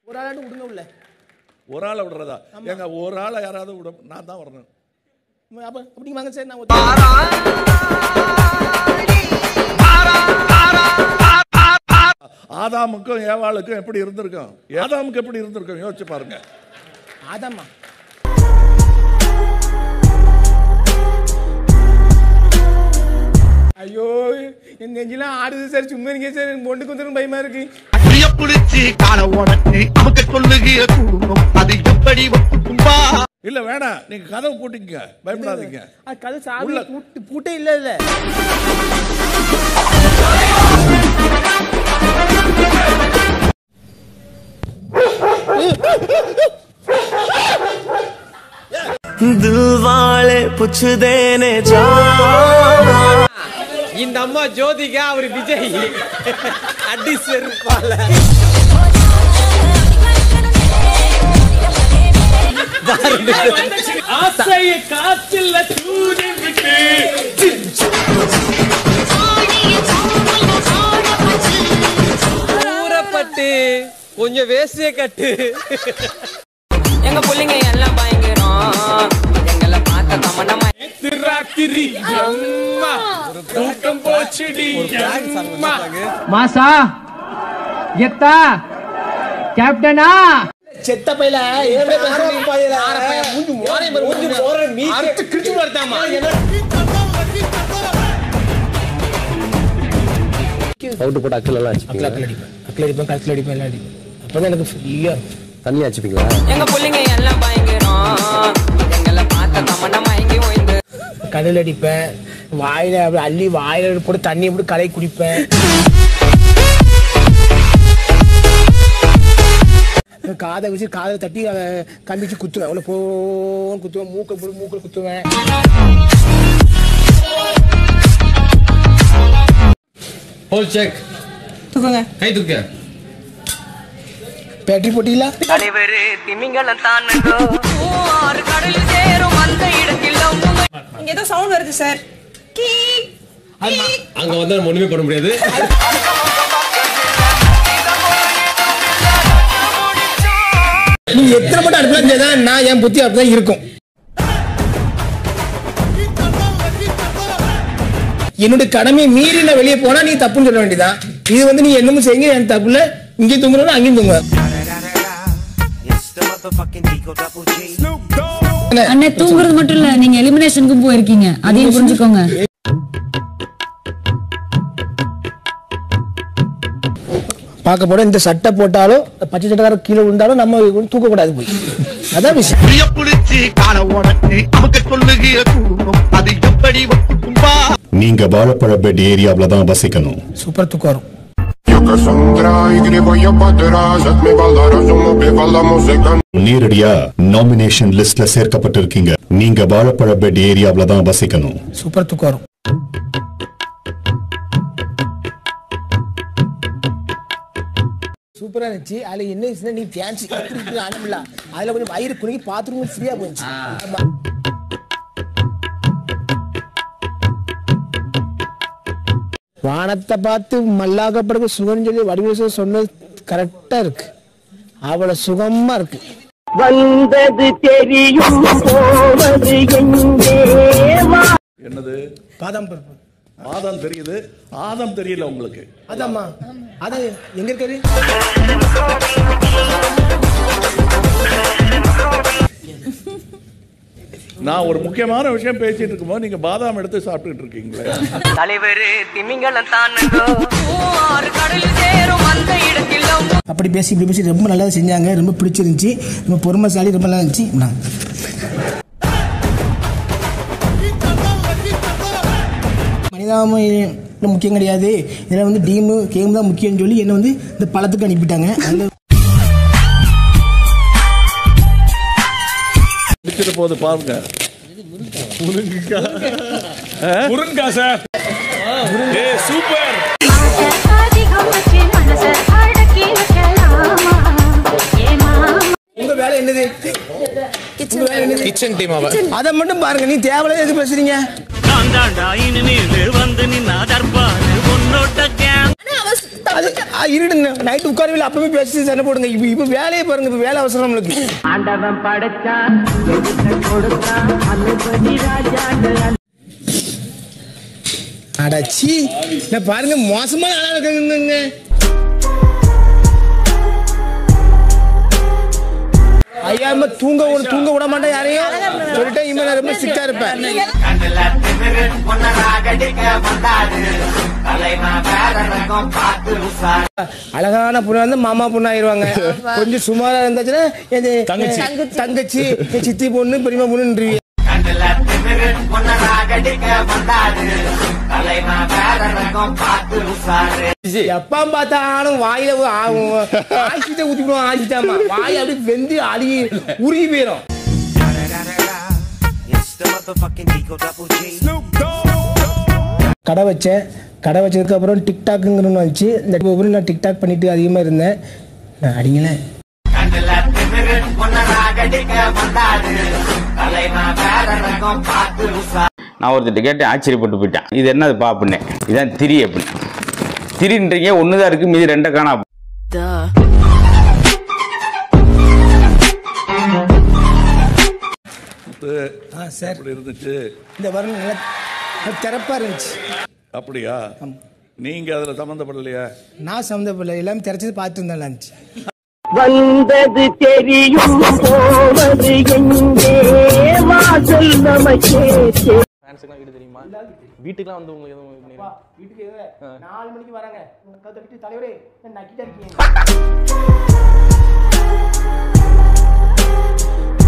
ஒரு ஆளாட்டு விடுங்க உள்ள ஒரு ஆளை விடுறதா ஏங்க ஒரு ஆளை யாராவது விட நான் தான் வரணும் அப்ப அப்படி வாங்க சார் நான் ஒத்துக்கிறேன். ஆதாமுக்கும் ஏவாளுக்கும் எப்படி இருந்திருக்கும் ஆதாமுக்கு எப்படி இருந்திருக்கும் யோசிச்சு பாருங்க ஆதாம்மா ஐயோ என் நெஞ்செல்லாம் ஆடுது சார் சும்மா இருங்க சார் எனக்கு பொண்ணுக்கு வந்துடும் பயமா இருக்கு புளிய புளிச்சு கால உடச்சு அமுக்க சொல்லுகிற குடும்பம் அது எப்படி ஒப்புக்கும்பா இல்ல வேணாம் நீங்க கதவை பூட்டிக்கங்க பயப்படாதீங்க அது கதை சாவி உள்ள. பூட்டு பூட்டே இல்ல இல்ல दिल वाले पुछदे ने जा இந்த அம்மா ஜோதிகா அவர் விஜய் அடி செருப்பால ஆசைய காத்துல தூதி விட்டு ஊறப்பட்டு கொஞ்சம் வேசிய கட்டு எங்க புள்ளைங்க எல்லாம் பயங்கரம் எங்களை பார்த்த தமனமா ராத்திரி அம்மா ஒரு கூட்டம் போச்சுடி அம்மா மாசா எத்தா கேப்டனா செத்த பையில ஏன் மூஞ்சி மோரை பாரு, மூஞ்சி மோரை மீசி. அறுத்து கிழிச்சு வருதாமா அவுட்டு போட்டு அக்கில் எல்லாம் வச்சுப்பீங்க அக்கில் அடிப்பேன் அக்கில் அடிப்பேன் கழுத்தில் அடிப்பேன் எல்லாம் அடிப்பேன் அப்பதான் எனக்கு ஃப்ரீயா இருக்கும் தனியாக வச்சுப்பீங்களா எங்க புள்ளைங்க எல்லாம் பயங்கரம் எங்களை பார்த்த தமனமா எங்கி ஓய்ந்து கடல் அடிப்பேன் வாயில அப்படி அள்ளி வாயில போட்டு தண்ணி போட்டு கலை குடிப்பேன் காதை வச்சு காதை தட்டி அதை கம்பிச்சு குத்துவேன் அவ்வளோ போன்னு குத்துவேன் மூக்கை போட்டு மூக்கில் குத்துவேன் ஹோல் செக் தூக்குங்க கை தூக்க பேட்டரி போட்டீங்களா தலைவர் திமிங்கலம் தானுங்கோ ஆறு கடல் சேரும் அந்த இடத்தில் இங்க ஏதோ சவுண்ட் வருது சார் அங்க வந்து நம்ம ஒண்ணுமே பண்ண முடியாது நீ எத்தனை மட்டும் அனுப்பலாம் செய்தான் நான் என் புத்தி அப்படிதான் இருக்கும் என்னோட கடமையை மீறி நான் வெளியே போனா நீ தப்புன்னு சொல்ல வேண்டியதான் இது வந்து நீ என்னமோ செய்யுங்க என் தப்புல இங்கேயும் தூங்குறோம் அங்கேயும் தூங்க அண்ணே தூங்குறது மட்டும் இல்ல நீங்க எலிமினேஷனுக்கும் போயிருக்கீங்க அதையும் புரிஞ்சுக்கோங்க பார்க்க போட இந்த சட்டை போட்டாலும் பச்சை சட்டைக்காரர் கீழே விழுந்தாலும் நம்ம தூக்க கூடாது போய் அதான் விஷயம் புளிய புளிச்சு கால உடச்சு அமுக்க சொல்லுகிற குடும்பம் அது எப்படி ஒப்புக்கும்பா நீங்க வாழைப்பழ பெட் ஏரியாவில தான் வசிக்கணும் சூப்பர் தூக்கம் வரும் நேரடியா நாமினேஷன் லிஸ்ட்ல சேர்க்கப்பட்டிருக்கீங்க நீங்க வாழைப்பழ பெட் ஏரியாவில தான் வசிக்கணும் சூப்பர் தூக்கம் வரும் சூப்பரா இருந்துச்சு அதுல என்ன இருந்துச்சுன்னா நீ ஃபேன்சி அனுப்பல அதுல கொஞ்சம் வயிறு குலுங்கி பாத்ரூம் ஃப்ரீயா போயிடுச்சு ஆமா வானத்தை பார்த்து மல்லாக்கப்படுற சுகம் சொல்லி வடிவசம் சொன்னது கரெக்டா இருக்கு அவ்வளவு சுகமா இருக்கு வந்தது தெரியும் போவது எங்கே என்னது பாதாம் பருப்பு ஆதாம் தெரியுது ஆதாம் தெரியல உங்களுக்கு அதாம்மா அதான் எங்க இருக்காரு நான் ஒரு முக்கியமான விஷயம் பேசிட்டு இருக்கும்போது நீங்க பாதாம் எடுத்து சாப்பிட்டுட்டு இருக்கீங்களே தலைவர் திமிங்கலம் தானுங்கோ ஆறு கடல் சேரும் அந்த இடத்தில் அப்படி பேசி இப்படி பேசி ரொம்ப நல்லா செஞ்சாங்க ரொம்ப பிடிச்சிருந்துச்சு ரொம்ப பொறுமைசாலி ரொம்ப நல்லா இருந்துச்சு நான் மனிதாபிமானம் முக்கியம் கிடையாது இதில் வந்து டீமு கேம் தான் முக்கியம்னு சொல்லி என்னை வந்து இந்த பழத்துக்கு அனுப்பிட்டாங்க அதில் முடிச்சிட்டு போகுது பாருங்க முருங்கா சார் ஏ சூப்பர் உங்க வேலை என்னது உங்க வேலை என்னது கிச்சன் டீம் அவ அதை மட்டும் பாருங்க நீ தேவையில்ல எதுக்கு பேசுறீங்க வந்து நின்னா தர்பாரு உன்னோட்ட கேம் அது ஆ, இருடு நைட்டு உட்காரவில்லை அப்பவே பேசி சண்டை போடுங்க இப்போ இப்போ வேலையை பாருங்க இப்போ வேலை அவசரம் நம்மளுக்கு ஆண்டவன் படைச்சான் எதுக்கு கொடுத்தான் அனுபதி ராஜா அடச்சி நான் பாருங்க மோசமான ஆளா இருக்காங்க ஐயா இம்மா தூங்க விட தூங்க விட மாட்டேன் யாரையும் சொல்லிட்டேன் இனிமே நான் ரொம்ப சிக்கா இருப்பேன் அழகான பொண்ணு வந்து மாமா பொண்ணு ஆயிருவாங்க கொஞ்சம் சுமாரா இருந்துச்சுன்னா என் தங்கச்சி தங்கச்சி என் சித்தி பொண்ணு பெரியமா பொண்ணுன்றீங்க எப்ப பார்த்தாலும் வாயில ஆசிட்ட ஊத்திடுவோம் ஆசிட்டாமா வாய் அப்படியே வெந்து அழுகி உருகி போயிடும் கடை வச்சேன் கடை வச்சதுக்கு அப்புறம் டிக்டாக்குங்கன்னு வந்துச்சு இந்த அப்புறம் நான் டிக்டாக் பண்ணிட்டு அதிகமாக இருந்தேன் நான் அடிங்களேன் நான் ஒருத்தர் கேட்டேன் ஆச்சரியப்பட்டு போயிட்டேன் இது என்னது பாப்புன்னு இதான் திரி அப்படின்னு திரின்றீங்க ஒன்று தான் இருக்கு மீதி ரெண்டை காணா ஆ சார் அப்படி இருந்துச்சு இந்த வாரம் நல்லா திறப்பா இருந்துச்சு அப்படியா நீங்க அதுல சம்பந்தப்படலையா நான் சம்மந்தப்படல எல்லாமே திறச்சது பார்த்து இருந்தா இருந்துச்சு வந்தது தெரியும் போவது எங்கே வாசல் நமக்கே தெரியும். ஃபேன்ஸுக்குலாம் வீடு தெரியுமா வீட்டுக்குலாம் வந்து உங்களுக்கு எதுவும் இது பண்ணிருக்கா? வீட்டுக்கு நாலு மணிக்கு வராங்க கத்த விட்டு தலைவரே நக்கிட்டா இருக்கீங்க